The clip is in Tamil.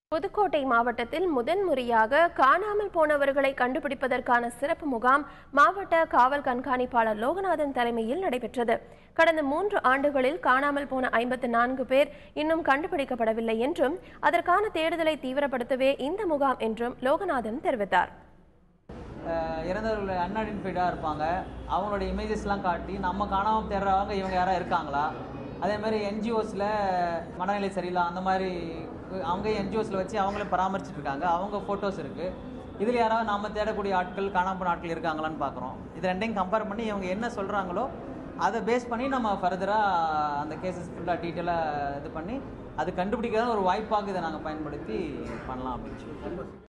புதுக்கோட்டை மாவட்டத்தில் முதன்முறையாக காணாமல் போனவர்களை கண்டுபிடிப்பதற்கான சிறப்பு முகாம் மாவட்ட காவல் கண்காணிப்பாளர் லோகநாதன் தலைமையில் நடைபெற்றது கடந்த மூன்று ஆண்டுகளில் காணாமல் போன ஐம்பத்து நான்கு பேர் இன்னும் கண்டுபிடிக்கப்படவில்லை என்றும் அதற்கான தேடுதலை தீவிரப்படுத்தவே இந்த முகாம் என்றும் லோகநாதன் தெரிவித்தார் அஹ் இறந்தவர்கள் அன்ஐடென்டிஃபைடாக இருப்பாங்க அவங்களோட இமேஜஸ்லாம் காட்டி நம்ம காணாமல் தேடுறவங்க இவங்க யாராவது இருக்காங்களா அதே மாதிரி என்ஜிஓஸில் மனநிலை சரியில்லை அந்த மாதிரி அவங்க என்ஜிஓஸில் வச்சு அவங்கள பராமரிச்சுட்டு இருக்காங்க அவங்க ஃபோட்டோஸ் இருக்குது இதில் யாராவது நாம தேடக்கூடிய ஆட்கள் காணாம போன ஆட்கள் இருக்காங்களான்னு பார்க்குறோம் இது ரெண்டையும் கம்பேர் பண்ணி இவங்க என்ன சொல்கிறாங்களோ அதை பேஸ் பண்ணி நம்ம ஃபர்தராக அந்த கேசஸ் ஃபுல்லாக டீட்டெயிலாக இது பண்ணி அது கண்டுபிடிக்கிறத ஒரு வாய்ப்பாக இதை நாங்கள் பயன்படுத்தி பண்ணலாம் அப்படின்னு சொல்லி